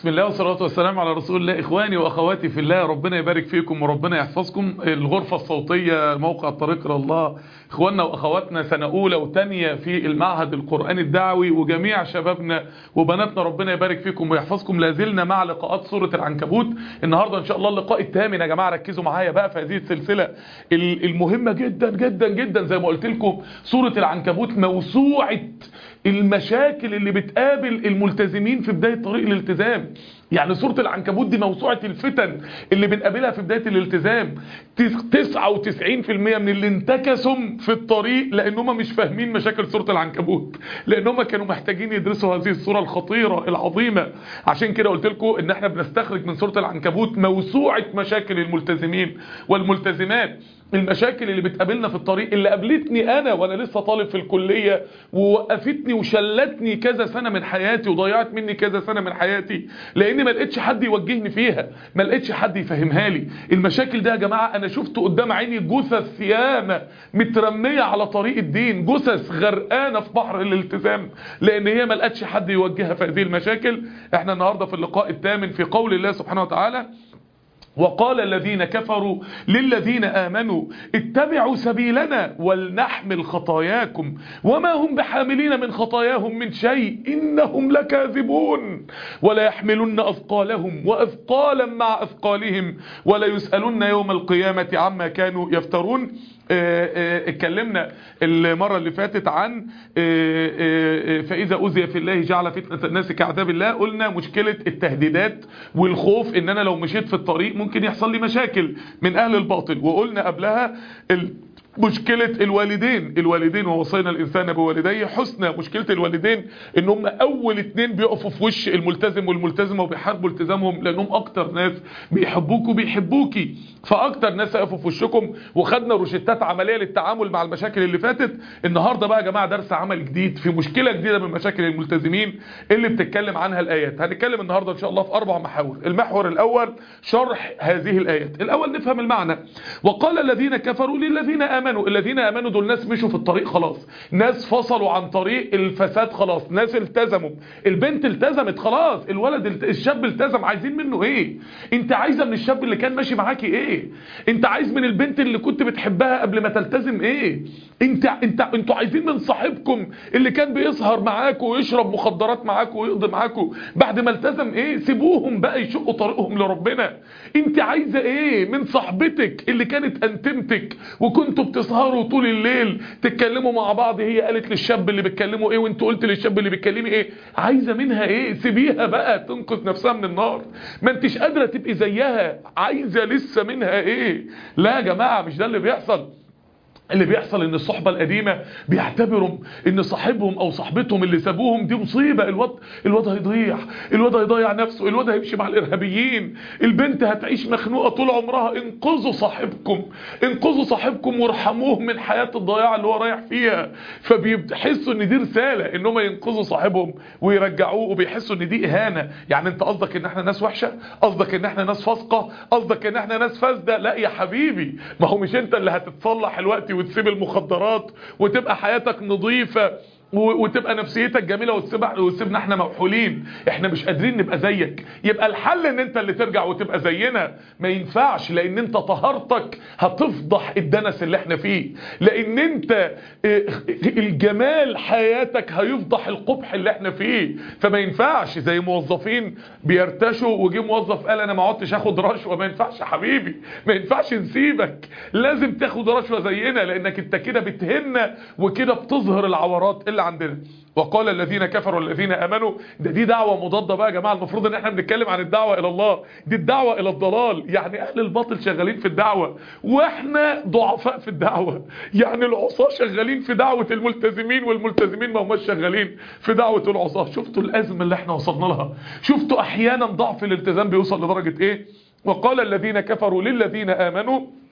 بسم الله والصلاة والسلام على رسول الله إخواني وأخواتي في الله ربنا يبارك فيكم وربنا يحفظكم الغرفة الصوتية موقع طريق إلى الله إخواننا وأخواتنا سنة أولى وتانية في المعهد القرآني الدعوي وجميع شبابنا وبناتنا ربنا يبارك فيكم ويحفظكم لازلنا مع لقاءات سورة العنكبوت النهاردة إن شاء الله اللقاء الثامن يا جماعة ركزوا معايا بقى في هذه السلسلة المهمة جدا جدا جدا زي ما قلت لكم سورة العنكبوت موسوعة المشاكل اللي بتقابل الملتزمين في بداية طريق الالتزام يعني سورة العنكبوت دي موسوعة الفتن اللي بنقابلها في بداية الالتزام 99% من اللي انتكسوا في الطريق لانهم مش فاهمين مشاكل سورة العنكبوت لانهم كانوا محتاجين يدرسوا هذه السورة الخطيرة العظيمة عشان كده قلت لكم ان احنا بنستخرج من سورة العنكبوت موسوعة مشاكل الملتزمين والملتزمات المشاكل اللي بتقابلنا في الطريق اللي قابلتني انا وانا لسه طالب في الكلية ووقفتني وشلتني كذا سنة من حياتي وضيعت مني كذا سنة من حياتي لاني ما لقيتش حد يوجهني فيها ما لقيتش حد يفهمها لي المشاكل ده يا جماعة انا شفت قدام عيني جثث ياما مترمية على طريق الدين جثث غرقانة في بحر الالتزام لان هي ما لقتش حد يوجهها في هذه المشاكل احنا النهاردة في اللقاء الثامن في قول الله سبحانه وتعالى وقال الذين كفروا للذين آمنوا اتبعوا سبيلنا ولنحمل خطاياكم وما هم بحاملين من خطاياهم من شيء إنهم لكاذبون ولا يحملن أثقالهم وأثقالا مع أثقالهم ولا يسألن يوم القيامة عما كانوا يفترون اتكلمنا المرة اللي فاتت عن فإذا أذي في الله جعل فتنة الناس كعذاب الله قلنا مشكلة التهديدات والخوف ان انا لو مشيت في الطريق ممكن يحصل لي مشاكل من اهل الباطل وقلنا قبلها مشكلة الوالدين الوالدين ووصينا الإنسان بوالديه حسنى مشكلة الوالدين ان هم أول اتنين بيقفوا في وش الملتزم والملتزمة وبيحاربوا التزامهم لأنهم أكتر ناس بيحبوك وبيحبوكي فأكتر ناس يقفوا في وشكم وخدنا روشتات عملية للتعامل مع المشاكل اللي فاتت النهاردة بقى يا جماعة درس عمل جديد في مشكلة جديدة من مشاكل الملتزمين اللي بتتكلم عنها الآيات هنتكلم النهاردة إن شاء الله في أربع محاور المحور الأول شرح هذه الآيات الأول نفهم المعنى وقال الذين كفروا للذين آمنوا امنوا الذين امنوا دول ناس مشوا في الطريق خلاص ناس فصلوا عن طريق الفساد خلاص ناس التزموا البنت التزمت خلاص الولد الشاب التزم عايزين منه ايه انت عايزه من الشاب اللي كان ماشي معاكي ايه انت عايز من البنت اللي كنت بتحبها قبل ما تلتزم ايه انت انت انتوا عايزين من صاحبكم اللي كان بيسهر معاكم ويشرب مخدرات معاكم ويقضي معاكم بعد ما التزم ايه سيبوهم بقى يشقوا طريقهم لربنا انت عايزه ايه من صاحبتك اللي كانت انتمتك وكنتوا بتسهروا طول الليل تتكلموا مع بعض هي قالت للشاب اللي بتكلمه ايه وانت قلت للشاب اللي بتكلمي ايه عايزه منها ايه سيبيها بقى تنقذ نفسها من النار ما انتش قادره تبقي زيها عايزه لسه منها ايه لا يا جماعه مش ده اللي بيحصل اللي بيحصل ان الصحبة القديمة بيعتبروا ان صاحبهم او صاحبتهم اللي سابوهم دي مصيبة الواد الواد هيضيع الواد هيضيع نفسه الواد هيمشي مع الارهابيين البنت هتعيش مخنوقة طول عمرها انقذوا صاحبكم انقذوا صاحبكم وارحموه من حياة الضياع اللي هو رايح فيها فبيحسوا ان دي رسالة ان هم ينقذوا صاحبهم ويرجعوه وبيحسوا ان دي اهانة يعني انت قصدك ان احنا ناس وحشة قصدك ان احنا ناس فاسقة قصدك ان احنا ناس فاسدة لا يا حبيبي ما هو مش انت اللي هتتصلح الوقت وتسيب المخدرات وتبقى حياتك نظيفة وتبقى نفسيتك جميلة وتسيبنا احنا موحولين احنا مش قادرين نبقى زيك يبقى الحل ان انت اللي ترجع وتبقى زينا ما ينفعش لان انت طهارتك هتفضح الدنس اللي احنا فيه لان انت الجمال حياتك هيفضح القبح اللي احنا فيه فما ينفعش زي موظفين بيرتشوا وجي موظف قال انا ما عدتش اخد رشوة ما ينفعش يا حبيبي ما ينفعش نسيبك لازم تاخد رشوة زينا لانك انت كده بتهنا وكده بتظهر العورات اللي عندنا وقال الذين كفروا الذين امنوا ده دي دعوه مضاده بقى يا جماعه المفروض ان احنا بنتكلم عن الدعوه الى الله دي الدعوه الى الضلال يعني اهل الباطل شغالين في الدعوه واحنا ضعفاء في الدعوه يعني العصاه شغالين في دعوه الملتزمين والملتزمين ما هماش شغالين في دعوه العصاه شفتوا الازمه اللي احنا وصلنا لها شفتوا احيانا ضعف الالتزام بيوصل لدرجه ايه وقال الذين كفروا للذين امنوا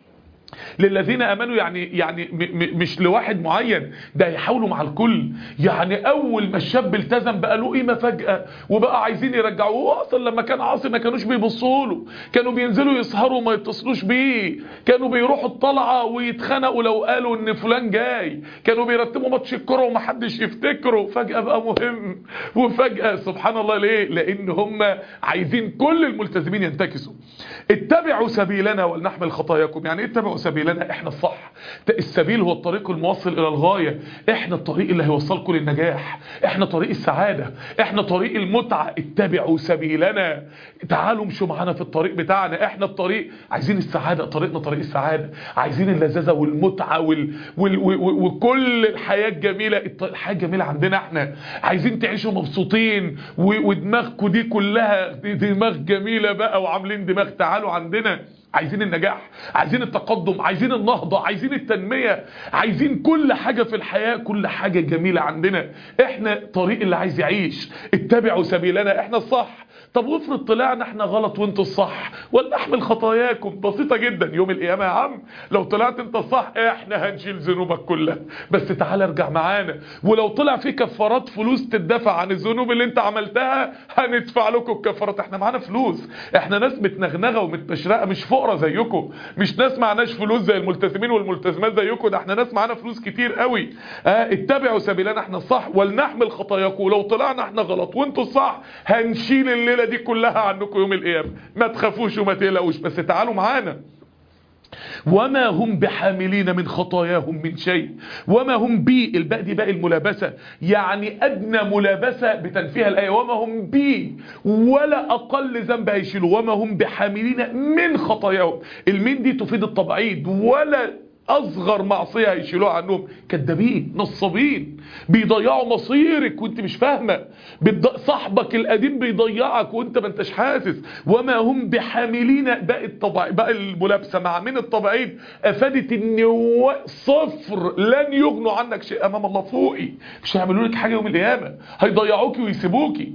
للذين امنوا يعني يعني م م مش لواحد معين ده يحاولوا مع الكل يعني اول ما الشاب التزم بقى له قيمه فجاه وبقى عايزين يرجعوه هو اصلا لما كان عاصي ما كانوش بيبصوا له كانوا بينزلوا يسهروا وما يتصلوش بيه كانوا بيروحوا الطلعه ويتخانقوا لو قالوا ان فلان جاي كانوا بيرتبوا ماتش الكوره ومحدش يفتكره فجاه بقى مهم وفجاه سبحان الله ليه لان هم عايزين كل الملتزمين ينتكسوا اتبعوا سبيلنا ولنحمل خطاياكم يعني ايه اتبعوا سبيلنا احنا الصح السبيل هو الطريق الموصل الى الغاية احنا الطريق اللي هيوصلكم للنجاح احنا طريق السعادة احنا طريق المتعة اتبعوا سبيلنا تعالوا امشوا معانا في الطريق بتاعنا احنا الطريق عايزين السعادة طريقنا طريق السعادة عايزين اللذاذة والمتعة وال... وال... وال... وكل الحياة الجميلة الحياة الجميلة عندنا احنا عايزين تعيشوا مبسوطين و... ودماغكم دي كلها دي دماغ جميلة بقى وعاملين دماغ تعالوا عندنا عايزين النجاح عايزين التقدم عايزين النهضة عايزين التنمية عايزين كل حاجة في الحياة كل حاجة جميلة عندنا احنا طريق اللي عايز يعيش اتبعوا سبيلنا احنا الصح طب وافرض طلعنا احنا غلط وانتوا الصح ولنحمل خطاياكم بسيطة جدا يوم القيامة يا عم لو طلعت انت الصح احنا هنشيل ذنوبك كلها بس تعال ارجع معانا ولو طلع في كفارات فلوس تدفع عن الذنوب اللي انت عملتها هندفع لكم الكفارات احنا معانا فلوس احنا ناس متنغنغه ومتبشرقه مش فقراء زيكم مش ناس معناش فلوس زي الملتزمين والملتزمات زيكم ده احنا ناس معانا فلوس كتير قوي اه اتبعوا سبيلنا احنا الصح ولنحمل خطاياكم ولو طلعنا احنا غلط وانتوا الصح هنشيل الليله دي كلها عنكم يوم القيامه ما تخافوش وما تقلقوش بس تعالوا معانا وما هم بحاملين من خطاياهم من شيء وما هم بي الباء دي باء الملابسة يعني أدنى ملابسة بتنفيها الآية وما هم بي ولا أقل ذنب هيشيلوا وما هم بحاملين من خطاياهم المين دي تفيد التبعيد ولا اصغر معصيه هيشيلوها عنهم كدابين نصابين بيضيعوا مصيرك وانت مش فاهمه صاحبك القديم بيضيعك وانت ما انتش حاسس وما هم بحاملين باقي الطبع باقي الملابسه مع من الطبيعيد افادت ان صفر لن يغنوا عنك شيء امام الله فوقي مش هيعملوا لك حاجه يوم القيامه هيضيعوكي ويسيبوكي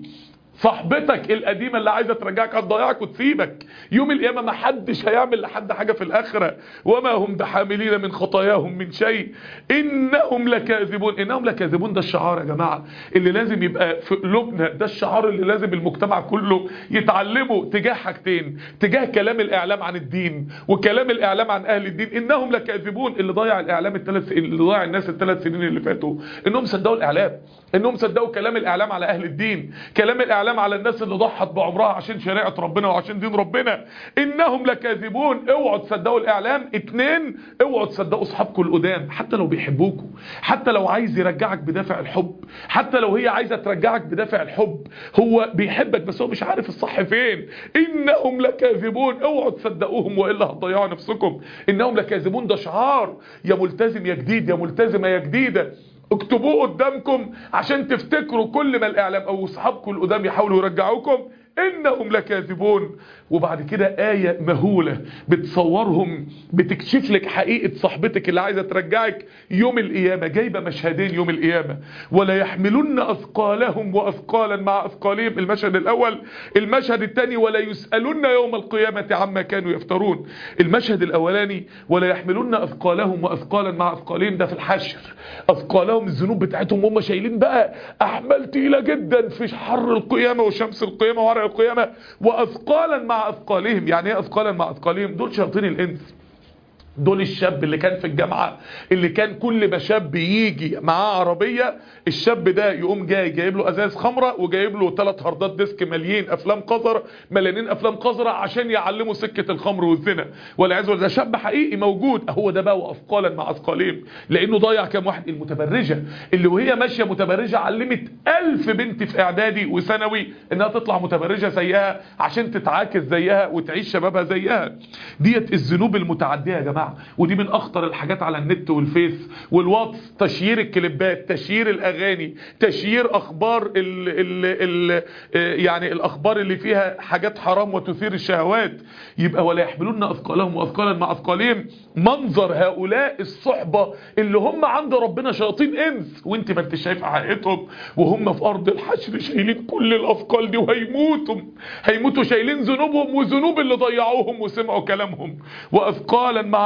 صاحبتك القديمة اللي عايزة ترجعك هتضيعك وتسيبك يوم القيامة ما حدش هيعمل لحد حاجة في الآخرة وما هم بحاملين من خطاياهم من شيء إنهم لكاذبون إنهم لكاذبون ده الشعار يا جماعة اللي لازم يبقى في قلوبنا ده الشعار اللي لازم المجتمع كله يتعلمه تجاه حاجتين تجاه كلام الإعلام عن الدين وكلام الإعلام عن أهل الدين إنهم لكاذبون اللي ضيع الإعلام الثلاث اللي ضيع الناس الثلاث سنين اللي فاتوا إنهم صدقوا الإعلام إنهم صدقوا كلام الإعلام على أهل الدين كلام الإعلام على الناس اللي ضحت بعمرها عشان شريعة ربنا وعشان دين ربنا انهم لكاذبون اوعوا تصدقوا الاعلام اتنين اوعوا تصدقوا اصحابكم القدام حتى لو بيحبوكوا حتى لو عايز يرجعك بدافع الحب حتى لو هي عايزة ترجعك بدافع الحب هو بيحبك بس هو مش عارف الصح فين انهم لكاذبون اوعوا تصدقوهم والا هتضيعوا نفسكم انهم لكاذبون ده شعار يا ملتزم يا جديد يا ملتزمة يا جديدة اكتبوه قدامكم عشان تفتكروا كل ما الاعلام او اصحابكم القدام يحاولوا يرجعوكم انهم لكاذبون وبعد كده آية مهولة بتصورهم بتكشف لك حقيقة صاحبتك اللي عايزة ترجعك يوم القيامة جايبة مشهدين يوم القيامة ولا يحملن أثقالهم وأثقالا مع أثقالهم المشهد الأول المشهد الثاني ولا يسألن يوم القيامة عما كانوا يفترون المشهد الأولاني ولا يحملن أثقالهم وأثقالا مع أثقالهم ده في الحشر أثقالهم الذنوب بتاعتهم هم شايلين بقى أحمال تقيلة جدا في حر القيامة وشمس القيامة وعرق القيامة وأثقالا مع أثقالهم يعني ايه أثقالا مع أثقالهم دول شياطين الإنس دول الشاب اللي كان في الجامعة اللي كان كل ما شاب يجي معاه عربية الشاب ده يقوم جاي جايب له ازاز خمرة وجايب له ثلاث هاردات ديسك مليين افلام قذرة مليانين افلام قذرة عشان يعلموا سكة الخمر والزنا والعياذ بالله ده شاب حقيقي موجود هو ده بقى واثقالا مع اثقالين لانه ضيع كام واحد المتبرجة اللي وهي ماشية متبرجة علمت ألف بنت في اعدادي وثانوي انها تطلع متبرجة زيها عشان تتعاكس زيها وتعيش شبابها زيها ديت الذنوب المتعدية يا جماعة ودي من اخطر الحاجات على النت والفيس والواتس تشيير الكليبات تشيير الاغاني تشيير اخبار ال ال ال يعني الاخبار اللي فيها حاجات حرام وتثير الشهوات يبقى ولا يحملون اثقالهم واثقالا مع اثقالهم منظر هؤلاء الصحبة اللي هم عند ربنا شياطين انس وانت ما انت شايف حقيقتهم وهم في ارض الحشر شايلين كل الاثقال دي وهيموتوا هيموتوا شايلين ذنوبهم وذنوب اللي ضيعوهم وسمعوا كلامهم واثقالا مع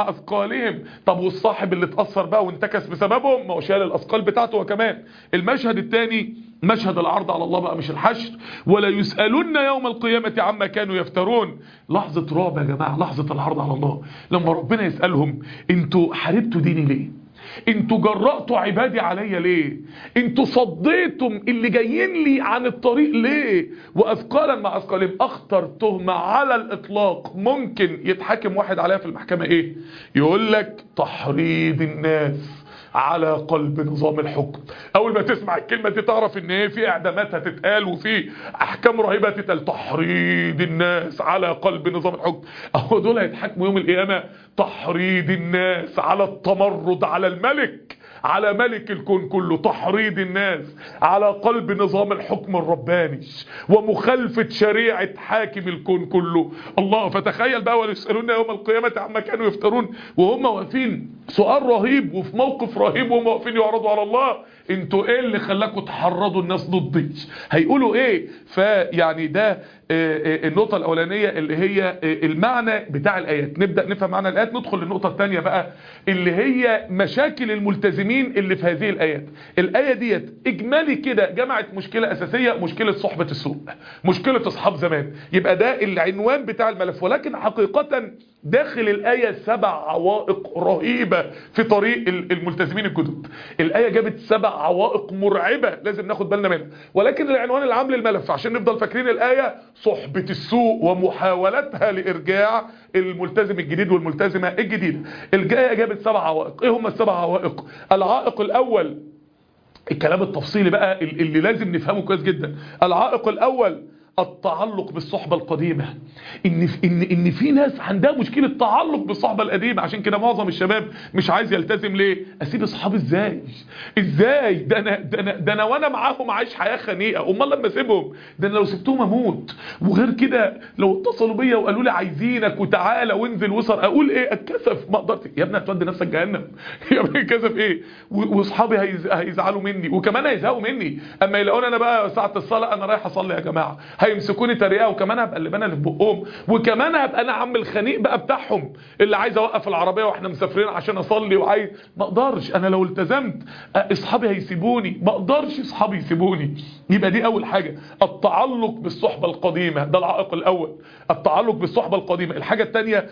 مع اثقالهم طب والصاحب اللي اتاثر بقى وانتكس بسببهم ما هو شال الاثقال بتاعته وكمان المشهد الثاني مشهد العرض على الله بقى مش الحشر ولا يسألون يوم القيامة عما كانوا يفترون لحظة رعب يا جماعة لحظة العرض على الله لما ربنا يسألهم انتوا حاربتوا ديني ليه انتوا جرأتوا عبادي عليا ليه انتوا صديتم اللي جايين لي عن الطريق ليه واثقالا مع اثقالهم اخطر تهمة على الاطلاق ممكن يتحاكم واحد عليها في المحكمة ايه يقول لك تحريض الناس على قلب نظام الحكم اول ما تسمع الكلمة دي تعرف ان ايه في اعدامات هتتقال وفي احكام رهيبة تتقال تحريض الناس على قلب نظام الحكم اهو دول هيتحكموا يوم القيامة تحريض الناس على التمرد على الملك على ملك الكون كله تحريض الناس على قلب نظام الحكم الرباني ومخالفة شريعة حاكم الكون كله الله فتخيل بقى ويسألون يوم القيامة عما كانوا يفترون وهم واقفين سؤال رهيب وفي موقف رهيب وهم واقفين يعرضوا على الله انتوا ايه اللي خلاكم تحرضوا الناس ضدي هيقولوا ايه فيعني ده النقطة الأولانية اللي هي المعنى بتاع الآيات نبدأ نفهم معنى الآيات ندخل للنقطة الثانية بقى اللي هي مشاكل الملتزمين اللي في هذه الآيات الآية ديت إجمالي كده جمعت مشكلة أساسية مشكلة صحبة السوء مشكلة أصحاب زمان يبقى ده العنوان بتاع الملف ولكن حقيقة داخل الآية سبع عوائق رهيبة في طريق الملتزمين الجدد الآية جابت سبع عوائق مرعبة لازم ناخد بالنا منها ولكن العنوان العام للملف عشان نفضل فاكرين الآية صحبة السوء ومحاولتها لإرجاع الملتزم الجديد والملتزمة الجديدة الآية جابت سبع عوائق ايه هم السبع عوائق العائق الأول الكلام التفصيلي بقى اللي لازم نفهمه كويس جدا العائق الأول التعلق بالصحبة القديمة ان ان ان في ناس عندها مشكله تعلق بالصحبه القديمه عشان كده معظم الشباب مش عايز يلتزم ليه اسيب اصحابي ازاي ازاي ده انا ده انا ده انا وانا معاهم عايش حياه خنيقه امال لما اسيبهم ده انا لو سبتهم اموت وغير كده لو اتصلوا بيا وقالوا لي عايزينك وتعالى وانزل وصل اقول ايه اتكسف ما اقدرش يا ابني هتودي نفسك جهنم يا ابني اتكسف ايه واصحابي هيز... هيزعلوا مني وكمان هيزهقوا مني اما يلاقوني انا بقى ساعه الصلاه انا رايح اصلي يا جماعه هيمسكوني تريقه وكمان هبقى اللي انا اللي في بقهم وكمان هبقى انا عم الخنيق بقى بتاعهم اللي عايز اوقف العربيه واحنا مسافرين عشان اصلي وعايز ما اقدرش انا لو التزمت اصحابي هيسيبوني ما اقدرش اصحابي يسيبوني يبقى دي اول حاجه التعلق بالصحبه القديمه ده العائق الاول التعلق بالصحبه القديمه الحاجه الثانيه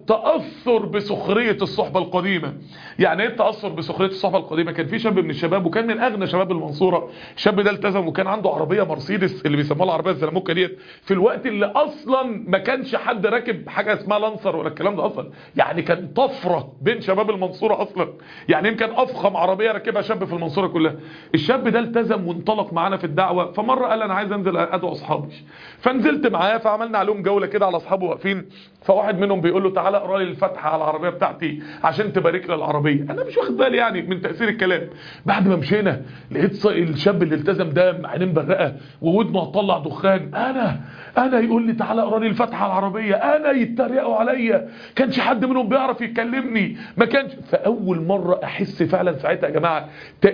التاثر بسخريه الصحبه القديمه يعني ايه التاثر بسخريه الصحبه القديمه كان في شاب من الشباب وكان من اغنى شباب المنصوره الشاب ده التزم وكان عنده عربيه مرسيدس اللي بيسموها العربيه الزلموكه ديت في الوقت اللي اصلا ما كانش حد راكب حاجه اسمها لانسر ولا الكلام ده اصلا يعني كان طفره بين شباب المنصوره اصلا يعني يمكن افخم عربيه راكبها شاب في المنصوره كلها الشاب ده التزم وانطلق معانا في الدعوه فمره قال انا عايز انزل ادعو اصحابي فنزلت معاه فعملنا عليهم جوله كده على اصحابه واقفين فواحد منهم بيقول له تعالى اقرا لي الفاتحه على العربيه بتاعتي عشان تبارك لي العربيه انا مش واخد بالي يعني من تاثير الكلام بعد ما مشينا لقيت الشاب اللي التزم ده عينين مبرقه وودنه هتطلع دخان انا انا يقول لي تعالى اقرا لي الفاتحه على العربيه انا يتريقوا عليا كانش حد منهم بيعرف يكلمني ما كانش فاول مره احس فعلا ساعتها يا جماعه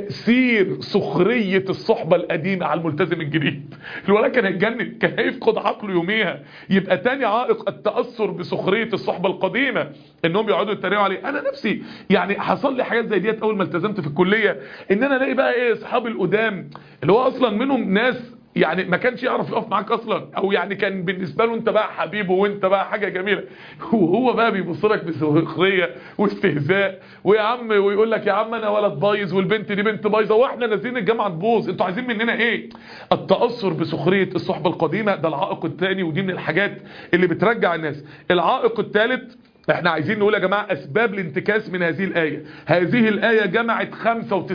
تاثير سخريه الصحبه القديمه على الملتزم الجديد الولد كان هيتجنن كان هيفقد عقله يوميها يبقى تاني عائق التاثر بسخريه الصحبه القديمه انهم يقعدوا يتريقوا عليه انا نفسي يعني حصل لي حاجات زي ديت اول ما التزمت في الكليه ان انا الاقي بقى ايه اصحابي القدام اللي هو اصلا منهم ناس يعني ما كانش يعرف يقف معاك اصلا او يعني كان بالنسبه له انت بقى حبيبه وانت بقى حاجه جميله وهو بقى بيبص لك بسخريه واستهزاء ويا عم ويقول لك يا عم انا ولد بايظ والبنت دي بنت بايظه واحنا نازلين الجامعه تبوظ انتوا عايزين مننا ايه التاثر بسخريه الصحبه القديمه ده العائق الثاني ودي من الحاجات اللي بترجع الناس العائق الثالث احنا عايزين نقول يا جماعة اسباب الانتكاس من هذه الآية هذه الآية جمعت 95%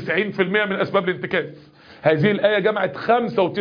من اسباب الانتكاس هذه الآية جمعت 95%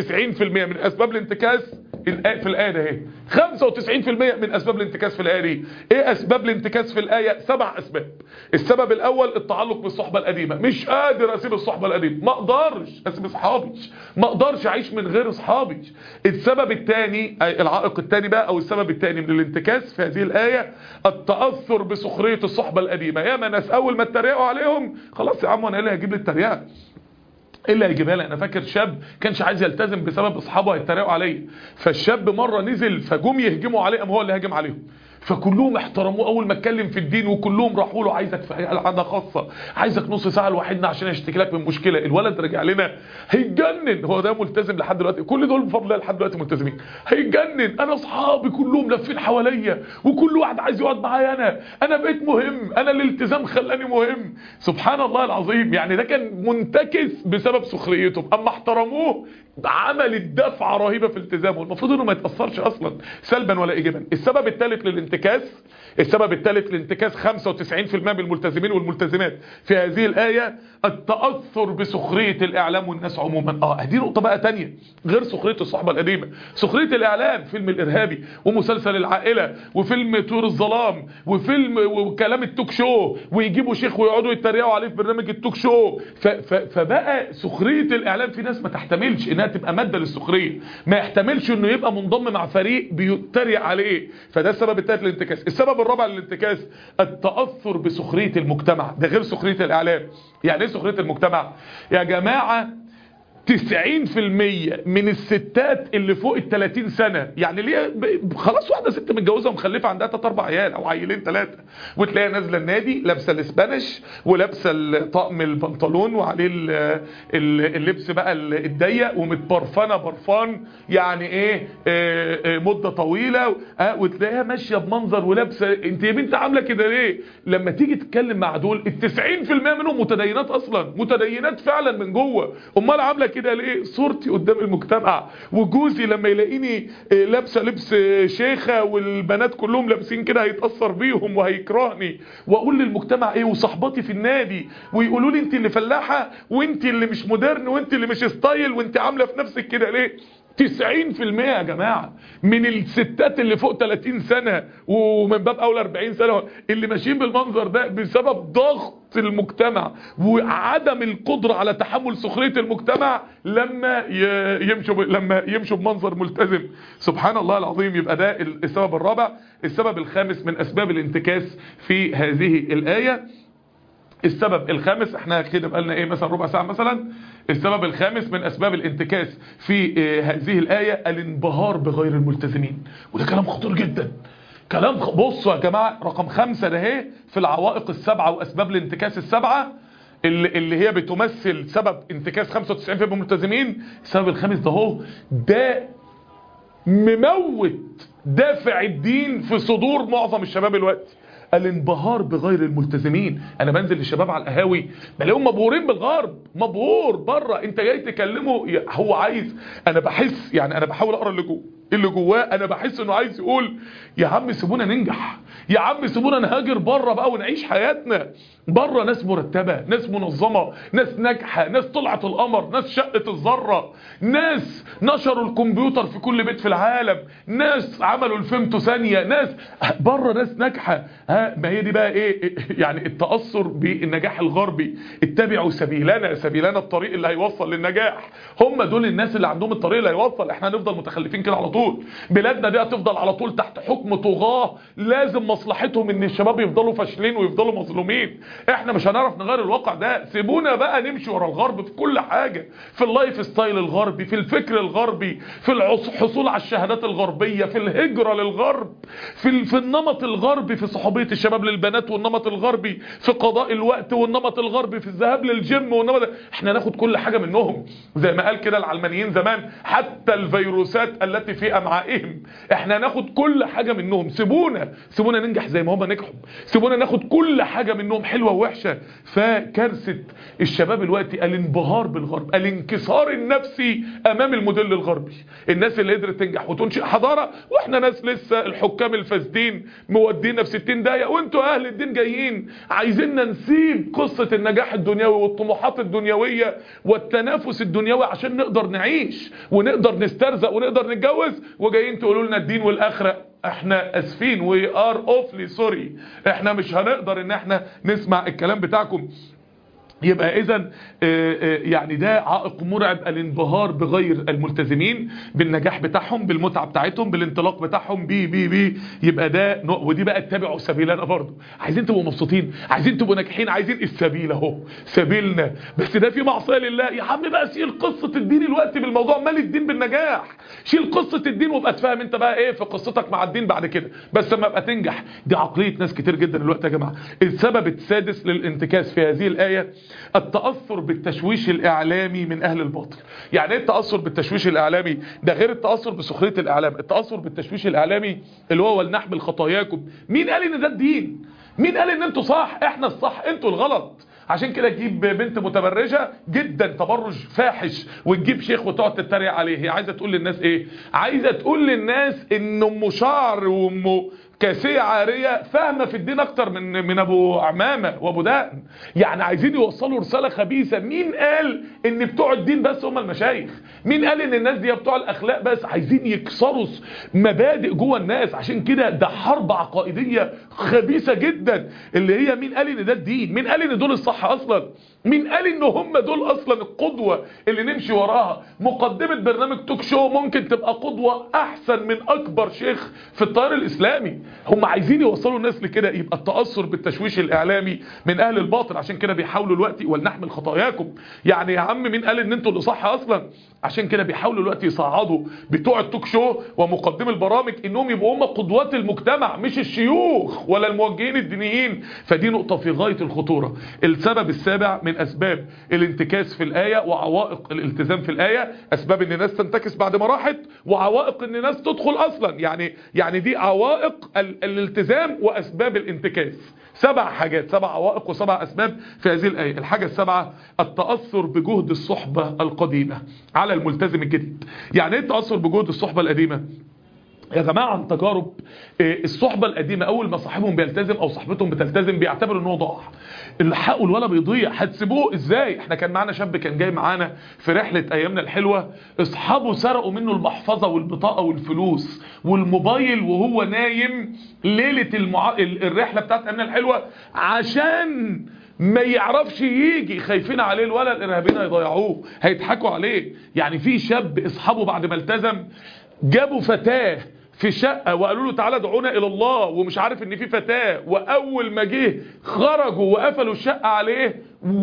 من أسباب الانتكاس في الآية ده اهي 95% من أسباب الانتكاس في الآية دي إيه أسباب الانتكاس في الآية سبع أسباب السبب الأول التعلق بالصحبة القديمة مش قادر أسيب الصحبة القديمة ما أقدرش أسيب أصحابي ما أقدرش أعيش من غير أصحابي السبب الثاني العائق الثاني بقى أو السبب الثاني من الانتكاس في هذه الآية التأثر بسخرية الصحبة القديمة يا ما ناس أول ما اتريقوا عليهم خلاص يا عم أنا إيه اللي هجيب لي التريقة ايه اللي هيجيبها لي انا فاكر شاب كانش عايز يلتزم بسبب اصحابه هيتريقوا عليه فالشاب مره نزل فجم يهجموا عليه قام هو اللي هاجم عليهم فكلهم احترموه اول ما اتكلم في الدين وكلهم راحوا له عايزك في قعده خاصه عايزك نص ساعه لوحدنا عشان اشتكي لك من مشكله الولد رجع لنا هيتجنن هو ده ملتزم لحد دلوقتي كل دول بفضل الله لحد دلوقتي ملتزمين هيتجنن انا اصحابي كلهم لافين حواليا وكل واحد عايز يقعد معايا انا انا بقيت مهم انا الالتزام خلاني مهم سبحان الله العظيم يعني ده كان منتكس بسبب سخريتهم اما احترموه عملت دفعه رهيبه في التزامه المفروض انه ما يتاثرش اصلا سلبا ولا ايجابا السبب الثالث للانتكاس السبب الثالث للانتكاس 95% من الملتزمين والملتزمات في هذه الايه التاثر بسخريه الاعلام والناس عموما اه دي نقطه بقى تانية غير سخريه الصحبه القديمه سخريه الاعلام فيلم الارهابي ومسلسل العائله وفيلم طور الظلام وفيلم وكلام التوك شو ويجيبوا شيخ ويقعدوا يتريقوا عليه في برنامج التوك شو ف ف فبقى سخريه الاعلام في ناس ما تحتملش انها تبقى ماده للسخريه ما يحتملش انه يبقى منضم مع فريق بيتريق عليه فده السبب الثالث للانتكاس السبب الرابع للانتكاس التاثر بسخريه المجتمع ده غير سخريه الاعلام يعني ايه سخريه المجتمع يا جماعه 90% من الستات اللي فوق ال 30 سنة يعني ليه ب- خلاص واحدة ست متجوزة ومخلفة عندها تلات اربع عيال او عيلين ثلاثة وتلاقيها نازلة النادي لابسة الاسبانيش ولابسة الطقم البنطلون وعليه ال- ال- اللبس بقى ال- الضيق ومتبرفنة برفان يعني ايه آه، آه، مدة طويلة آه، وتلاقيها ماشية بمنظر ولابسة انت يا بنت عاملة كده ليه لما تيجي تتكلم مع دول ال 90% منهم متدينات اصلا متدينات فعلا من جوه امال عامله كده ليه صورتي قدام المجتمع وجوزي لما يلاقيني آه، لابسه لبس آه، شيخه والبنات كلهم لابسين كده هيتاثر بيهم وهيكرهني واقول للمجتمع ايه وصحباتي في النادي ويقولوا لي انت اللي فلاحه وانت اللي مش مودرن وانت اللي مش ستايل وانت عامله في نفسك كده ليه 90% يا جماعة من الستات اللي فوق 30 سنة ومن باب أولى 40 سنة اللي ماشيين بالمنظر ده بسبب ضغط المجتمع وعدم القدرة على تحمل سخرية المجتمع لما ي- يمشوا ب- لما يمشوا بمنظر ملتزم سبحان الله العظيم يبقى ده السبب الرابع السبب الخامس من أسباب الانتكاس في هذه الآية السبب الخامس احنا كده بقالنا ايه مثلا ربع ساعة مثلا السبب الخامس من اسباب الانتكاس في اه هذه الآية الانبهار بغير الملتزمين وده كلام خطير جدا كلام خ... بصوا يا جماعة رقم خمسة ده اهي في العوائق السبعة واسباب الانتكاس السبعة اللي, اللي هي بتمثل سبب انتكاس 95% من الملتزمين السبب الخامس ده هو ده مموت دافع الدين في صدور معظم الشباب الوقت الانبهار بغير الملتزمين انا بنزل للشباب على القهاوي بلاقيهم مبهورين بالغرب مبهور بره انت جاي تكلمه يا- هو عايز انا بحس يعني انا بحاول اقرا اللي جوه اللي جواه انا بحس انه عايز يقول يا عم سيبونا ننجح يا عم سيبونا نهاجر بره بقى ونعيش حياتنا بره ناس مرتبه ناس منظمه ناس ناجحه ناس طلعت القمر ناس شقت الذره ناس نشروا الكمبيوتر في كل بيت في العالم ناس عملوا الفيمتو ثانيه ناس بره ناس ناجحه ها ما هي دي بقى ايه يعني التاثر بالنجاح الغربي اتبعوا سبيلنا سبيلنا الطريق اللي هيوصل للنجاح هم دول الناس اللي عندهم الطريق اللي هيوصل احنا هنفضل متخلفين كده على طول بلادنا دي هتفضل على طول تحت حكم طغاه لازم مصلحتهم ان الشباب يفضلوا فاشلين ويفضلوا مظلومين احنا مش هنعرف نغير الواقع ده سيبونا بقى نمشي ورا الغرب في كل حاجه في اللايف ستايل الغربي في الفكر الغربي في الحصول على الشهادات الغربيه في الهجره للغرب في ال- في النمط الغربي في صحوبيه الشباب للبنات والنمط الغربي في قضاء الوقت والنمط الغربي في الذهاب للجيم والنمط احنا ناخد كل حاجه منهم زي ما قال كده العلمانيين زمان حتى الفيروسات التي في امعائهم احنا ناخد كل حاجه منهم سيبونا سيبونا ننجح زي ما هم نجحوا سيبونا ناخد كل حاجه منهم حلوه ووحشه فكارثه الشباب دلوقتي الانبهار بالغرب الانكسار النفسي امام الموديل الغربي الناس اللي قدرت تنجح وتنشئ حضاره واحنا ناس لسه الحكام الفاسدين مودينا في 60 دقيقه وانتوا اهل الدين جايين عايزيننا نسيب قصه النجاح الدنيوي والطموحات الدنيويه والتنافس الدنيوي عشان نقدر نعيش ونقدر نسترزق ونقدر نتجوز وجايين تقولوا لنا الدين والاخره احنا اسفين وي ار اوفلي سوري احنا مش هنقدر ان احنا نسمع الكلام بتاعكم يبقى اذا يعني ده عائق مرعب الانبهار بغير الملتزمين بالنجاح بتاعهم بالمتعه بتاعتهم بالانطلاق بتاعهم بي بي بي يبقى ده ودي بقى اتبعوا سبيلنا برضه عايزين تبقوا مبسوطين عايزين تبقوا ناجحين عايزين السبيل اهو سبيلنا بس ده في معصيه لله يا عم بقى شيل قصه الدين الوقت بالموضوع مال الدين بالنجاح شيل قصه الدين وابقى تفهم انت بقى ايه في قصتك مع الدين بعد كده بس لما ابقى تنجح دي عقليه ناس كتير جدا الوقت يا جماعه السبب السادس للانتكاس في هذه الايه التأثر بالتشويش الإعلامي من أهل الباطل يعني ايه التأثر بالتشويش الإعلامي ده غير التأثر بسخرية الإعلام التأثر بالتشويش الإعلامي اللي هو ولنحمل خطاياكم مين قال إن ده الدين مين قال إن انتوا صح احنا الصح انتوا الغلط عشان كده تجيب بنت متبرجة جدا تبرج فاحش وتجيب شيخ وتقعد تتريق عليه هي عايزة تقول للناس ايه عايزة تقول للناس ان ام شعر وام كاسية عارية فاهمة في الدين اكتر من من ابو عمامة وابو دقن يعني عايزين يوصلوا رسالة خبيثة مين قال ان بتوع الدين بس هم المشايخ مين قال ان الناس دي بتوع الاخلاق بس عايزين يكسروا مبادئ جوه الناس عشان كده ده حرب عقائدية خبيثة جدا اللي هي مين قال ان ده الدين مين قال ان دول الصح اصلا مين قال ان هم دول اصلا القدوة اللي نمشي وراها مقدمة برنامج توك شو ممكن تبقى قدوة احسن من اكبر شيخ في التيار الاسلامي هم عايزين يوصلوا الناس لكده يبقى التأثر بالتشويش الاعلامي من اهل الباطل عشان كده بيحاولوا الوقت ولنحمل خطاياكم يعني يا عم مين قال ان انتوا اللي صح اصلا عشان كده بيحاولوا الوقت يصعدوا بتوع التوك شو ومقدمي البرامج انهم يبقوا هم قدوات المجتمع مش الشيوخ ولا الموجهين الدينيين فدي نقطة في غاية الخطورة السبب السابع من اسباب الانتكاس في الايه وعوائق الالتزام في الايه اسباب ان الناس تنتكس بعد ما راحت وعوائق ان الناس تدخل اصلا يعني يعني دي عوائق الالتزام واسباب الانتكاس سبع حاجات سبع عوائق وسبع اسباب في هذه الايه الحاجه السابعه التاثر بجهد الصحبه القديمه على الملتزم الجديد يعني ايه التاثر بجهد الصحبه القديمه يا جماعة عن تجارب الصحبة القديمة أول ما صاحبهم بيلتزم أو صاحبتهم بتلتزم بيعتبروا إن هو ضاع الحقوا الولا بيضيع هتسيبوه إزاي إحنا كان معانا شاب كان جاي معانا في رحلة أيامنا الحلوة أصحابه سرقوا منه المحفظة والبطاقة والفلوس والموبايل وهو نايم ليلة المع... الرحلة بتاعت أيامنا الحلوة عشان ما يعرفش يجي خايفين عليه الولا الارهابيين هيضيعوه هيضحكوا عليه يعني في شاب اصحابه بعد ما التزم جابوا فتاه في شقة وقالوا له تعالى دعونا الى الله ومش عارف ان في فتاة واول ما جه خرجوا وقفلوا الشقة عليه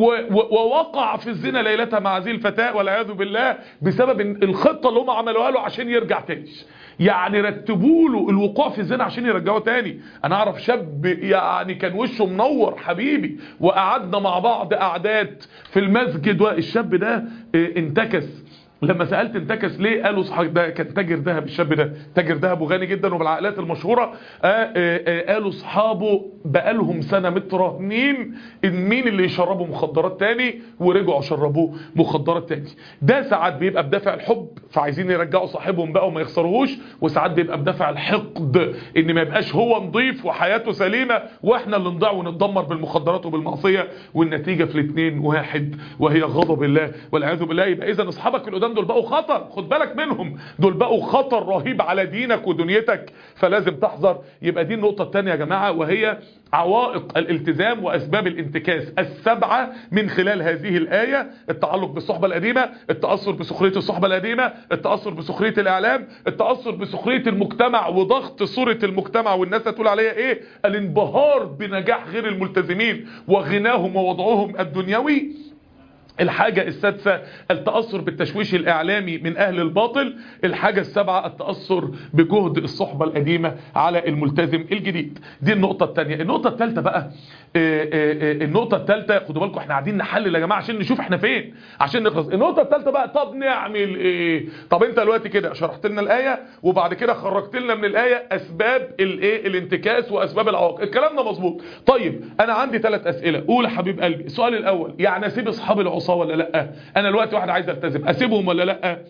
ووقع في الزنا ليلتها مع هذه الفتاة والعياذ بالله بسبب الخطة اللي هم عملوها له عشان يرجع تاني يعني رتبوا له الوقوع في الزنا عشان يرجعوه تاني انا اعرف شاب يعني كان وشه منور حبيبي وقعدنا مع بعض قعدات في المسجد والشاب ده انتكس لما سألت انتكس ليه قالوا صحيح ده كان تاجر ذهب الشاب ده تاجر ذهب وغني جدا وبالعائلات المشهورة آآ آآ قالوا اصحابه بقالهم سنة متراهنين ان مين اللي يشربوا مخدرات تاني ورجعوا شربوه مخدرات تاني ده ساعات بيبقى بدافع الحب فعايزين يرجعوا صاحبهم بقى وما يخسروهوش وساعات بيبقى بدافع الحقد ان ما يبقاش هو نضيف وحياته سليمة واحنا اللي نضيع ونتدمر بالمخدرات وبالمعصية والنتيجة في الاثنين واحد وهي غضب الله والعياذ بالله يبقى اذا اصحابك القدام دول بقوا خطر خد بالك منهم دول بقوا خطر رهيب على دينك ودنيتك فلازم تحذر يبقى دي النقطة الثانية يا جماعة وهي عوائق الالتزام واسباب الانتكاس السبعة من خلال هذه الآية التعلق بالصحبة القديمة التأثر بسخرية الصحبة القديمة التأثر بسخرية الاعلام التأثر بسخرية المجتمع وضغط صورة المجتمع والناس هتقول عليها ايه الانبهار بنجاح غير الملتزمين وغناهم ووضعهم الدنيوي الحاجة السادسة التأثر بالتشويش الإعلامي من أهل الباطل الحاجة السابعة التأثر بجهد الصحبة القديمة على الملتزم الجديد دي النقطة الثانية النقطة الثالثة بقى النقطة الثالثة خدوا بالكم احنا قاعدين نحلل يا جماعة عشان نشوف احنا فين عشان نخلص النقطة الثالثة بقى طب نعمل ايه طب انت دلوقتي كده شرحت لنا الآية وبعد كده خرجت لنا من الآية أسباب الايه الانتكاس وأسباب العواقب الكلام ده مظبوط طيب أنا عندي ثلاث أسئلة قول يا حبيب قلبي السؤال الأول يعني أسيب أصحاب العصاة ولا لا انا الوقت واحد عايز التزم اسيبهم ولا لا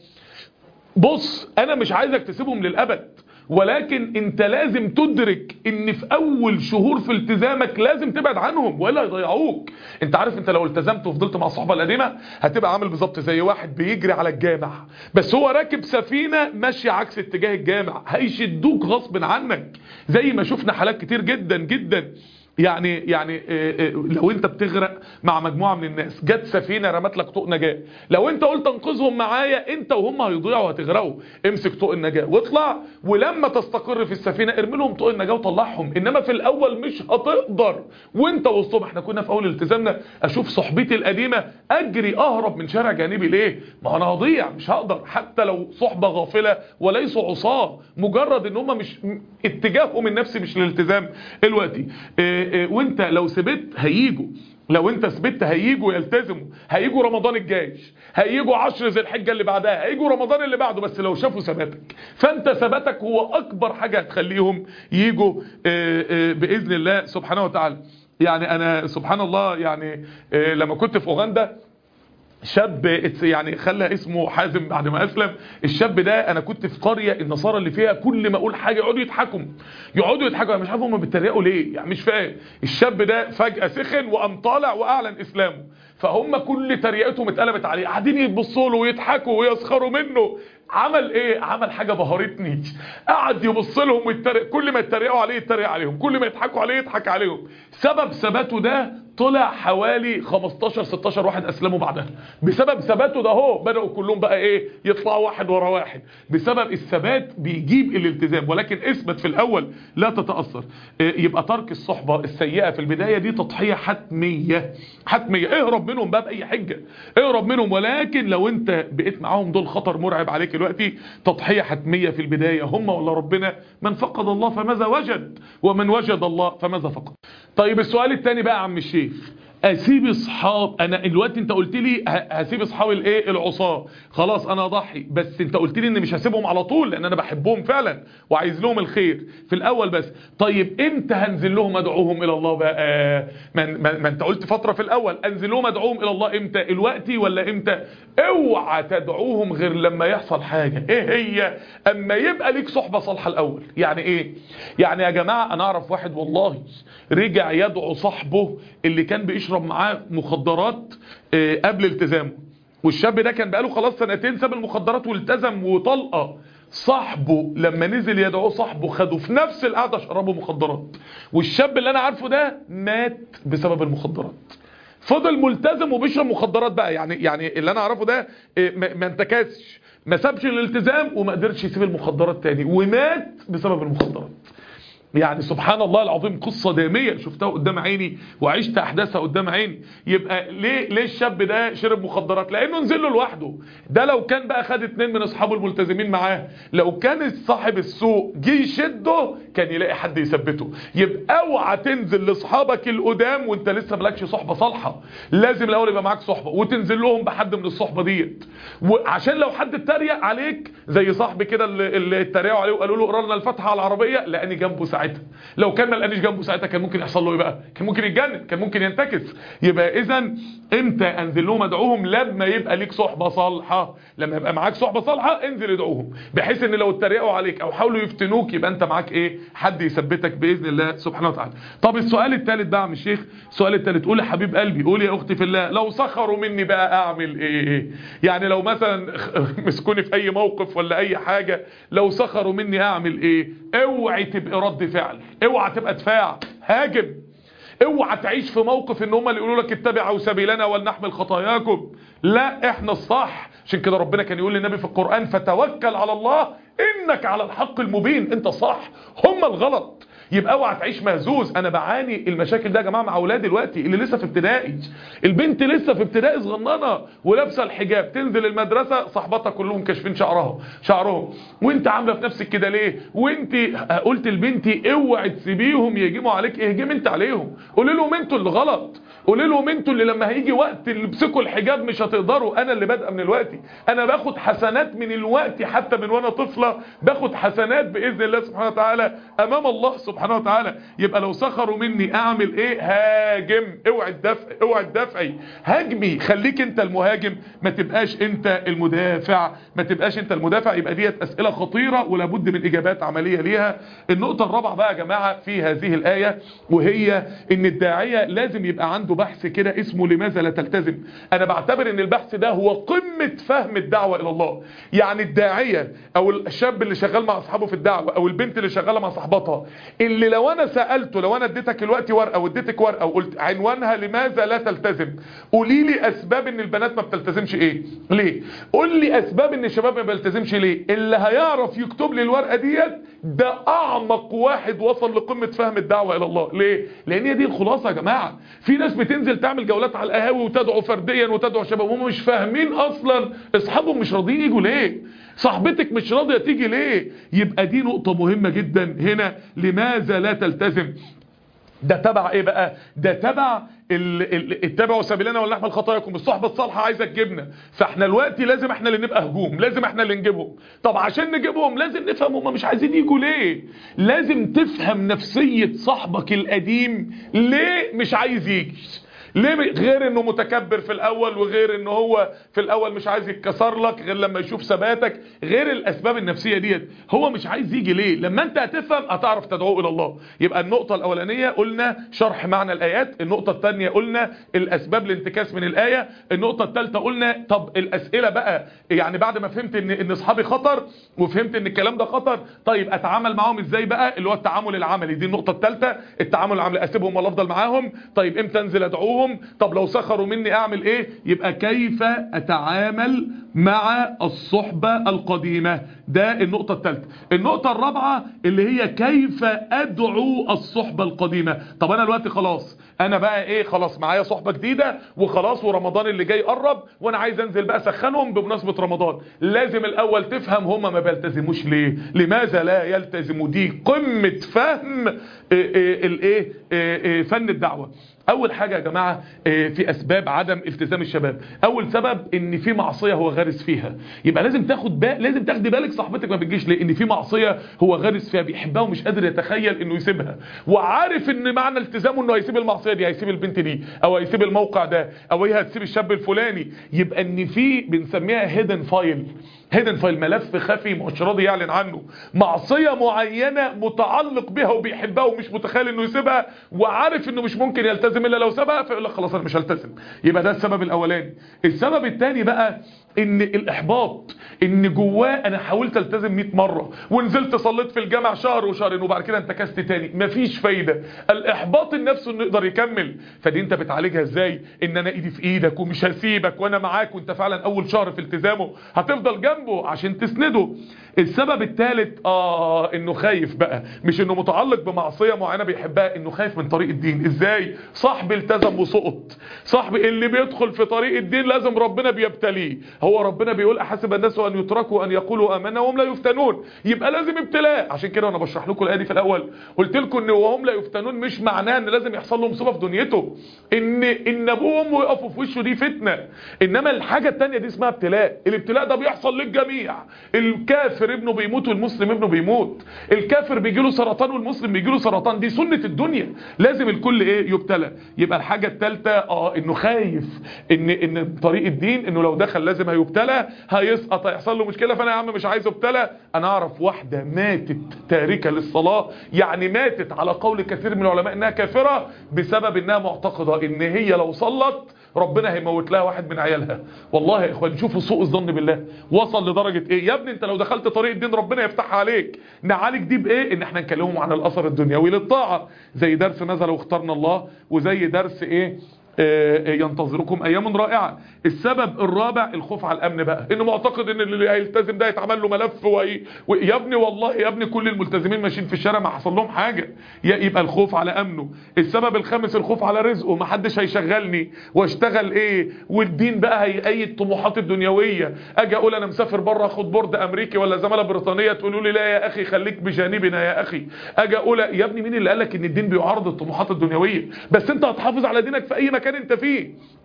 بص انا مش عايزك تسيبهم للابد ولكن انت لازم تدرك ان في اول شهور في التزامك لازم تبعد عنهم والا يضيعوك انت عارف انت لو التزمت وفضلت مع الصحبه القديمه هتبقى عامل بالظبط زي واحد بيجري على الجامع بس هو راكب سفينه ماشيه عكس اتجاه الجامع هيشدوك غصب عنك زي ما شفنا حالات كتير جدا جدا يعني يعني آه، آه، لو انت بتغرق مع مجموعه من الناس جت سفينه رمت لك طوق نجاه لو انت قلت انقذهم معايا انت وهم هيضيعوا وهتغرقوا امسك طوق النجاه واطلع ولما تستقر في السفينه ارمي لهم طوق النجاه وطلعهم انما في الاول مش هتقدر وانت وسطهم احنا كنا في اول التزامنا اشوف صحبتي القديمه اجري اهرب من شارع جانبي ليه ما انا هضيع مش هقدر حتى لو صحبه غافله وليسوا عصاه مجرد ان هم مش م- اتجاههم النفسي مش للالتزام دلوقتي آه، آه، وانت لو سبت هيجوا لو انت سبت هيجوا يلتزموا هيجوا رمضان الجاي هيجوا عشر ذي الحجه اللي بعدها هيجوا رمضان اللي بعده بس لو شافوا ثباتك فانت ثباتك هو اكبر حاجه هتخليهم يجوا آه، آه، باذن الله سبحانه وتعالى يعني انا سبحان الله يعني آه، لما كنت في اوغندا شاب اتس- يعني خلى اسمه حازم بعد ما اسلم الشاب ده انا كنت في قريه النصارى اللي فيها كل ما اقول حاجه يقعدوا يضحكوا يقعدوا يضحكوا انا مش عارف هم بيتريقوا ليه يعني مش فاهم الشاب ده فجاه سخن وقام طالع واعلن اسلامه فهم كل تريقتهم اتقلبت عليه قاعدين يبصوا له ويضحكوا ويسخروا منه عمل ايه عمل حاجه بهرتني قعد يبص لهم ويتريق كل ما يتريقوا عليه يتريق عليهم كل ما يضحكوا عليه يضحك عليهم سبب ثباته ده طلع حوالي 15 16 واحد اسلموا بعدها بسبب ثباته ده هو بداوا كلهم بقى ايه يطلعوا واحد ورا واحد بسبب الثبات بيجيب الالتزام ولكن اثبت في الاول لا تتاثر إيه، يبقى ترك الصحبه السيئه في البدايه دي تضحيه حتميه حتميه اهرب منهم بقى باي حجه اهرب منهم ولكن لو انت بقيت معاهم دول خطر مرعب عليك دلوقتي تضحيه حتميه في البدايه هم ولا ربنا من فقد الله فماذا وجد ومن وجد الله فماذا فقد طيب السؤال الثاني بقى يا عم الشيخ اسيب اصحاب انا دلوقتي انت قلت لي ه- هسيب اصحابي الايه العصاه خلاص انا اضحي بس انت قلت لي ان مش هسيبهم على طول لان انا بحبهم فعلا وعايز لهم الخير في الاول بس طيب امتى هنزل لهم ادعوهم الى الله بقى ما, ما, ما انت قلت فتره في الاول انزل لهم ادعوهم الى الله امتى الوقتي ولا امتى اوعى تدعوهم غير لما يحصل حاجه ايه هي اما يبقى ليك صحبه صالحه الاول يعني ايه يعني يا جماعه انا اعرف واحد والله رجع يدعو صاحبه اللي كان بيشرب معاه مخدرات آه، قبل التزامه والشاب ده كان بقاله خلاص سنتين ساب المخدرات والتزم وطلقه صاحبه لما نزل يدعوه صاحبه خده في نفس القعده شربوا مخدرات والشاب اللي انا عارفه ده مات بسبب المخدرات فضل ملتزم وبيشرب مخدرات بقى يعني يعني اللي انا اعرفه ده إيه، ما ما انتكسش ما سابش الالتزام وما قدرش يسيب المخدرات تاني ومات بسبب المخدرات يعني سبحان الله العظيم قصة دامية شفتها قدام عيني وعشت أحداثها قدام عيني يبقى ليه ليه الشاب ده شرب مخدرات لأنه نزل له لوحده ده لو كان بقى خد اتنين من أصحابه الملتزمين معاه لو كان صاحب السوق جه يشده كان يلاقي حد يثبته يبقى اوعى تنزل لاصحابك القدام وانت لسه مالكش صحبة صالحة لازم الأول يبقى معاك صحبة وتنزل لهم بحد من الصحبة ديت وعشان لو حد اتريق عليك زي صاحبي كده اللي, اللي اتريقوا عليه وقالوا له اقرا لنا الفاتحه على العربيه لاني جنبه ساعتها لو كان ما لقانيش جنبه ساعتها كان ممكن يحصل له ايه بقى كان ممكن يتجنن كان ممكن ينتكس يبقى اذا امتى انزل لهم ادعوهم لما يبقى ليك صحبه صالحه لما يبقى معاك صحبه صالحه انزل ادعوهم بحيث ان لو اتريقوا عليك او حاولوا يفتنوك يبقى انت معاك ايه حد يثبتك باذن الله سبحانه وتعالى طب السؤال الثالث بقى يا عم الشيخ السؤال الثالث قول يا حبيب قلبي قول يا اختي في الله لو سخروا مني بقى اعمل ايه يعني لو مثلا مسكوني في اي موقف ولا اي حاجه لو سخروا مني اعمل ايه اوعي تبقى رد فعل اوعى تبقى دفاع هاجم اوعى تعيش في موقف ان هم اللي يقولوا لك اتبعوا سبيلنا ولنحمل خطاياكم لا احنا الصح عشان كده ربنا كان يقول للنبي في القرآن فتوكل على الله انك على الحق المبين انت صح هم الغلط يبقى اوعى تعيش مهزوز انا بعاني المشاكل ده يا جماعه مع اولادي دلوقتي اللي لسه في ابتدائي البنت لسه في ابتدائي صغننه ولابسه الحجاب تنزل المدرسه صاحباتها كلهم كاشفين شعرها شعرهم وانت عامله في نفسك كده ليه وانت قلت لبنتي اوعي تسيبيهم يهجموا عليك اهجم انت عليهم قولي لهم انتوا اللي غلط قولي لهم انتوا اللي لما هيجي وقت اللي امسكوا الحجاب مش هتقدروا انا اللي بادئه من الوقت انا باخد حسنات من الوقت حتى من وانا طفله باخد حسنات باذن الله سبحانه وتعالى امام الله سبحانه وتعالى يبقى لو سخروا مني اعمل ايه هاجم اوعي الدفع اوعي الدفعي هاجمي خليك انت المهاجم ما تبقاش انت المدافع ما تبقاش انت المدافع يبقى ديت اسئله خطيره ولابد من اجابات عمليه ليها النقطه الرابعه بقى يا جماعه في هذه الايه وهي ان الداعيه لازم يبقى عنده بحث كده اسمه لماذا لا تلتزم انا بعتبر ان البحث ده هو قمة فهم الدعوة الى الله يعني الداعية او الشاب اللي شغال مع اصحابه في الدعوة او البنت اللي شغالة مع صاحبتها اللي لو انا سألته لو انا اديتك الوقت ورقة واديتك ورقة وقلت عنوانها لماذا لا تلتزم قولي لي اسباب ان البنات ما بتلتزمش ايه ليه قول لي اسباب ان الشباب ما بيلتزمش ليه اللي هيعرف يكتب لي الورقة ديت ده اعمق واحد وصل لقمة فهم الدعوة الى الله ليه لان هي دي الخلاصة يا جماعة في ناس بتنزل تعمل جولات على القهاوي وتدعو فرديا وتدعو شباب هم مش فاهمين اصلا اصحابهم مش راضيين يجوا ليه صاحبتك مش راضية تيجي ليه يبقى دي نقطة مهمة جدا هنا لماذا لا تلتزم ده تبع ايه بقى ده تبع اتبعوا سبيلنا ولا نحمل خطاياكم الصحبه الصالحه عايزه تجيبنا فاحنا دلوقتي لازم احنا اللي نبقى هجوم لازم احنا اللي نجيبهم طب عشان نجيبهم لازم نفهم هم مش عايزين يجوا ليه لازم تفهم نفسيه صاحبك القديم ليه مش عايز يجي ليه غير انه متكبر في الاول وغير انه هو في الاول مش عايز يتكسر لك غير لما يشوف ثباتك غير الاسباب النفسيه ديت هو مش عايز يجي ليه لما انت هتفهم هتعرف تدعوه الى الله يبقى النقطه الاولانيه قلنا شرح معنى الايات النقطه الثانيه قلنا الاسباب الانتكاس من الايه النقطه الثالثه قلنا طب الاسئله بقى يعني بعد ما فهمت ان ان اصحابي خطر وفهمت ان الكلام ده خطر طيب اتعامل معاهم ازاي بقى اللي هو التعامل العملي دي النقطه الثالثه التعامل العملي اسيبهم ولا افضل معاهم طيب امتى انزل ادعوهم طب لو سخروا مني اعمل ايه يبقى كيف اتعامل مع الصحبة القديمة ده النقطة الثالثة النقطة الرابعة اللي هي كيف ادعو الصحبة القديمة طب انا دلوقتي خلاص انا بقى ايه خلاص معايا صحبة جديدة وخلاص ورمضان اللي جاي قرب وانا عايز انزل بقى اسخنهم بمناسبة رمضان لازم الاول تفهم هما ما بيلتزموش ليه لماذا لا يلتزموا دي قمة فهم الايه فن الدعوة اول حاجة يا جماعة في اسباب عدم التزام الشباب اول سبب ان في معصية هو غارس فيها يبقى لازم تاخد بال لازم تاخدي بالك صاحبتك ما بتجيش ليه ان في معصية هو غارس فيها بيحبها ومش قادر يتخيل انه يسيبها وعارف ان معنى التزامه انه هيسيب المعصية دي هيسيب البنت دي او هيسيب الموقع ده او هي هتسيب الشاب الفلاني يبقى ان في بنسميها هيدن فايل هيدن فايل ملف خفي مش راضي يعلن عنه معصية معينة متعلق بها وبيحبها ومش متخيل انه يسيبها وعارف انه مش ممكن يلتزم الا لو سابها فيقول لك خلاص انا مش هلتزم يبقى ده السبب الاولاني السبب الثاني بقى ان الاحباط ان جواه انا حاولت التزم 100 مرة ونزلت صليت في الجامع شهر وشهرين وبعد كده انتكست تاني مفيش فايدة الاحباط النفس انه يقدر يكمل فدي انت بتعالجها ازاي ان انا ايدي في ايدك ومش هسيبك وانا معاك وانت فعلا اول شهر في التزامه هتفضل جنبه عشان تسنده السبب الثالث اه انه خايف بقى مش انه متعلق بمعصية معينة بيحبها انه خايف من طريق الدين ازاي صاحب التزم وسقط صاحب اللي بيدخل في طريق الدين لازم ربنا بيبتليه هو ربنا بيقول احسب الناس ان يتركوا ان يقولوا امنا وهم لا يفتنون يبقى لازم ابتلاء عشان كده انا بشرح لكم الايه دي في الاول قلت لكم ان وهم لا يفتنون مش معناه ان لازم يحصل له مصيبه في دنيته ان ان ابوه وامه يقفوا في وشه دي فتنه انما الحاجه الثانيه دي اسمها ابتلاء الابتلاء ده بيحصل للجميع الكافر ابنه بيموت والمسلم ابنه بيموت الكافر بيجي له سرطان والمسلم بيجي له سرطان دي سنه الدنيا لازم الكل ايه يبتلى يبقى الحاجه الثالثه اه انه خايف ان ان طريق الدين انه لو دخل لازم هيبتلى هيسقط هيحصل له مشكله فانا يا عم مش عايز ابتلى انا اعرف واحده ماتت تاركه للصلاه يعني ماتت على قول كثير من العلماء انها كافره بسبب انها معتقده ان هي لو صلت ربنا هيموت لها واحد من عيالها والله يا اخوان شوفوا سوء الظن بالله وصل لدرجة ايه يا ابني انت لو دخلت طريق الدين ربنا يفتحها عليك نعالج دي بايه ان احنا نكلمهم عن الاثر الدنيوي للطاعة زي درس نزل واخترنا الله وزي درس ايه ينتظركم ايام رائعة السبب الرابع الخوف على الامن بقى انه معتقد ان اللي هيلتزم ده يتعمل له ملف وي... يا ابني والله يا ابني كل الملتزمين ماشيين في الشارع ما حصل لهم حاجة يبقى الخوف على امنه السبب الخامس الخوف على رزقه ما حدش هيشغلني واشتغل ايه والدين بقى هيأيد طموحات الدنيوية اجي اقول انا مسافر بره اخد بورد امريكي ولا زمالة بريطانية تقولوا لي لا يا اخي خليك بجانبنا يا اخي اجي اقول يا ابني مين اللي قالك ان الدين بيعارض الطموحات الدنيوية بس انت هتحافظ على دينك في اي مكان انت فيه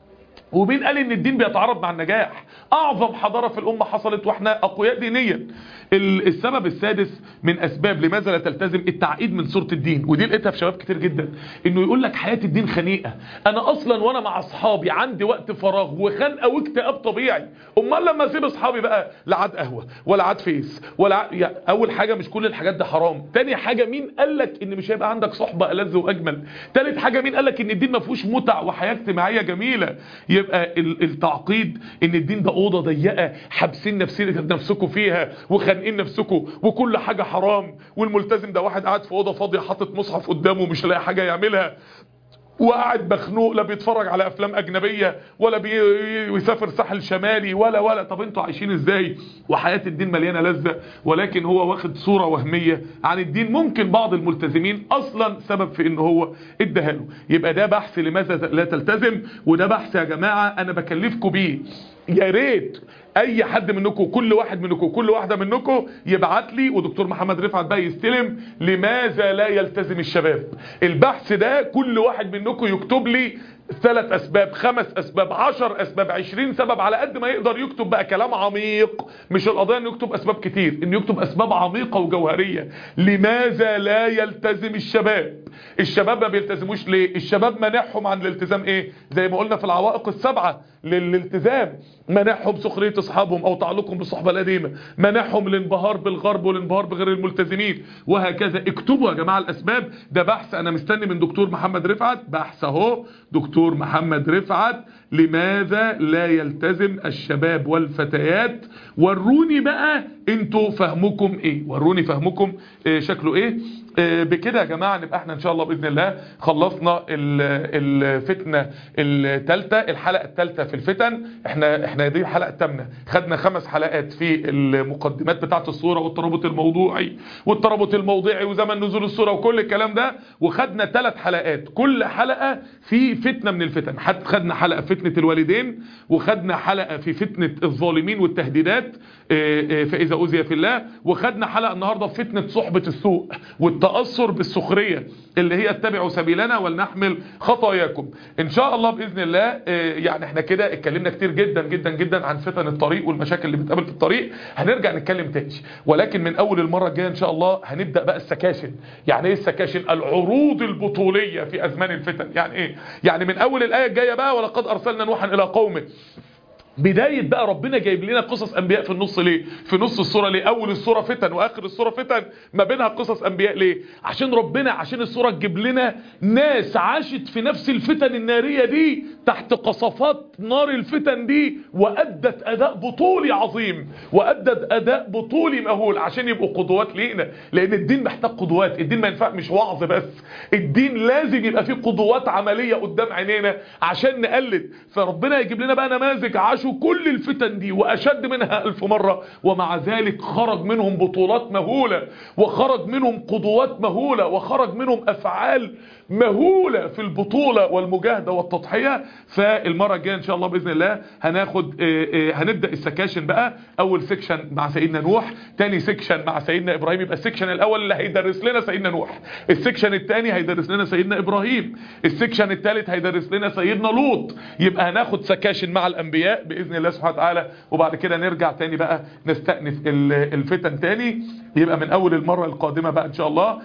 ومين قال ان الدين بيتعارض مع النجاح اعظم حضارة في الامة حصلت واحنا اقوياء دينيا السبب السادس من اسباب لماذا لا تلتزم التعقيد من صورة الدين ودي لقيتها في شباب كتير جدا انه يقول لك حياة الدين خنيقة انا اصلا وانا مع اصحابي عندي وقت فراغ وخنقه واكتئاب طبيعي امال لما اسيب اصحابي بقى لا عاد قهوه ولا عاد فيس ولا عاد يعني اول حاجه مش كل الحاجات دي حرام تاني حاجه مين قال لك ان مش هيبقى عندك صحبه ألذ واجمل تالت حاجه مين قال لك ان الدين ما فيهوش متع وحياه اجتماعيه جميله يبقى التعقيد ان الدين ده اوضه ضيقه حابسين نفسين نفسكم فيها وخانقين نفسكم وكل حاجه حرام والملتزم ده واحد قاعد في اوضه فاضيه حاطط مصحف قدامه مش لاقي حاجه يعملها وقاعد مخنوق لا بيتفرج على افلام اجنبيه ولا بيسافر ساحل شمالي ولا ولا طب انتوا عايشين ازاي وحياه الدين مليانه لذه ولكن هو واخد صوره وهميه عن الدين ممكن بعض الملتزمين اصلا سبب في ان هو اداها له يبقى ده بحث لماذا لا تلتزم وده بحث يا جماعه انا بكلفكم بيه يا ريت اي حد منكم كل واحد منكم كل واحده منكم يبعت لي ودكتور محمد رفعت بقى يستلم لماذا لا يلتزم الشباب البحث ده كل واحد منكم يكتب لي ثلاث اسباب خمس اسباب عشر اسباب عشرين سبب على قد ما يقدر يكتب بقى كلام عميق مش القضية انه يكتب اسباب كتير انه يكتب اسباب عميقة وجوهرية لماذا لا يلتزم الشباب الشباب ما بيلتزموش ليه الشباب منعهم عن الالتزام ايه زي ما قلنا في العوائق السبعة للالتزام منعهم سخرية اصحابهم او تعلقهم بالصحبة القديمة منعهم الانبهار بالغرب والانبهار بغير الملتزمين وهكذا اكتبوا يا جماعة الاسباب ده بحث انا مستني من دكتور محمد رفعت بحث اهو دكتور محمد رفعت لماذا لا يلتزم الشباب والفتيات وروني بقى انتوا فهمكم ايه وروني فهمكم إيه شكله ايه بكده يا جماعة نبقى احنا ان شاء الله بإذن الله خلصنا الفتنة التالتة الحلقة التالتة في الفتن احنا احنا دي الحلقة التامنة خدنا خمس حلقات في المقدمات بتاعة الصورة والترابط الموضوعي والترابط الموضعي وزمن نزول الصورة وكل الكلام ده وخدنا ثلاث حلقات كل حلقة في فتنة من الفتن خدنا حلقة فتنة الوالدين وخدنا حلقة في فتنة الظالمين والتهديدات فإذا أوذي في الله وخدنا حلقة النهاردة في فتنة صحبة السوء والتأثر بالسخرية اللي هي اتبعوا سبيلنا ولنحمل خطاياكم ان شاء الله باذن الله يعني احنا كده اتكلمنا كتير جدا جدا جدا عن فتن الطريق والمشاكل اللي بتقابل في الطريق هنرجع نتكلم تاني ولكن من اول المره الجايه ان شاء الله هنبدا بقى السكاشن يعني ايه السكاشن العروض البطوليه في ازمان الفتن يعني ايه يعني من اول الايه الجايه بقى ولقد ارسلنا نوحا الى قومه بداية بقى ربنا جايب لنا قصص انبياء في النص ليه في نص الصورة ليه اول الصورة فتن واخر الصورة فتن ما بينها قصص انبياء ليه عشان ربنا عشان الصورة تجيب لنا ناس عاشت في نفس الفتن النارية دي تحت قصفات نار الفتن دي وادت اداء بطولي عظيم وادت اداء بطولي مهول عشان يبقوا قدوات لينا لان الدين محتاج قدوات الدين ما ينفع مش وعظ بس الدين لازم يبقى فيه قدوات عملية قدام عينينا عشان نقلد فربنا يجيب لنا بقى نماذج عاشوا كل الفتن دي وأشد منها ألف مرة ومع ذلك خرج منهم بطولات مهولة وخرج منهم قدوات مهولة وخرج منهم أفعال مهولة في البطولة والمجاهدة والتضحية فالمرة الجاية إن شاء الله بإذن الله هناخد هنبدأ السكاشن بقى أول سيكشن مع سيدنا نوح تاني سيكشن مع سيدنا إبراهيم يبقى السيكشن الأول اللي هيدرس لنا سيدنا نوح السيكشن الثاني هيدرس لنا سيدنا إبراهيم السيكشن الثالث هيدرس لنا سيدنا لوط يبقى هناخد سكاشن مع الأنبياء بإذن الله سبحانه وتعالى وبعد كده نرجع تاني بقى نستأنف الفتن تاني يبقى من أول المرة القادمة بقى إن شاء الله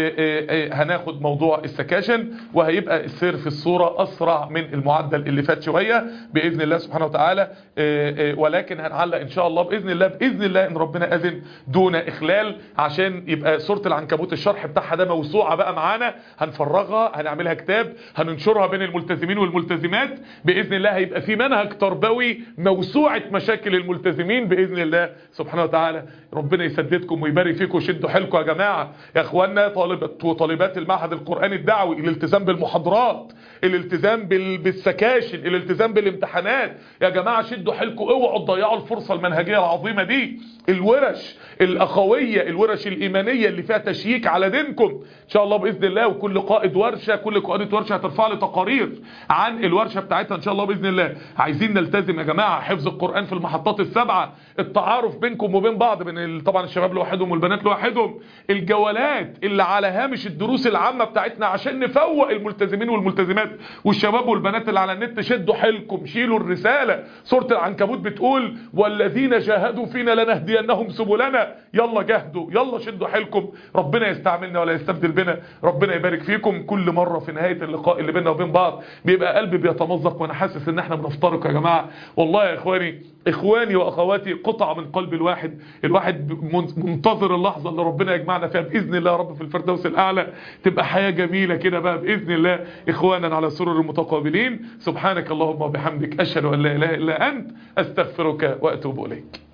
هناخد موضوع السكاشن وهيبقى السير في الصورة أسرع من المعدل اللي فات شوية بإذن الله سبحانه وتعالى ولكن هنعلق إن شاء الله بإذن الله بإذن الله إن ربنا أذن دون إخلال عشان يبقى سورة العنكبوت الشرح بتاعها ده موسوعة بقى معانا هنفرغها هنعملها كتاب هننشرها بين الملتزمين والملتزمات بإذن الله هيبقى في منهج تربوي موسوعة مشاكل الملتزمين بإذن الله سبحانه وتعالى ربنا يسددكم ويبارك فيكم وشدوا حيلكم يا جماعة يا اخوانا طالبات وطالبات المعهد القرآني الدعوي الالتزام بالمحاضرات الالتزام بالسكاشن الالتزام بالامتحانات يا جماعة شدوا حيلكم اوعوا تضيعوا الفرصة المنهجية العظيمة دي الورش الاخوية الورش الايمانية اللي فيها تشييك على دينكم ان شاء الله باذن الله وكل قائد ورشة كل قائدة ورشة هترفع لي تقارير عن الورشة بتاعتها ان شاء الله باذن الله عايزين نلتزم يا جماعة حفظ القرآن في المحطات السبعة التعارف بينكم وبين بعض بين طبعا الشباب لوحدهم والبنات لوحدهم الجولات اللي على هامش الدروس العامة بتاعتنا عشان نفوق الملتزمين والملتزمات والشباب والبنات اللي على النت شدوا حيلكم شيلوا الرسالة سورة العنكبوت بتقول والذين جاهدوا فينا لنهدينهم سبلنا يلا جاهدوا يلا شدوا حيلكم ربنا يستعملنا ولا يستبدل بنا ربنا يبارك فيكم كل مرة في نهاية اللقاء اللي بيننا وبين بعض بيبقى قلبي بيتمزق وانا حاسس ان احنا بنفترق يا جماعة والله يا اخواني اخواني واخواتي قطعة من قلب الواحد الواحد منتظر اللحظة اللي ربنا يجمعنا فيها باذن الله يا رب في الفردوس الاعلى تبقى حياة جميلة كده بقى باذن الله اخوانا على سرر متقابلين سبحانك اللهم وبحمدك اشهد ان لا اله الا انت استغفرك واتوب اليك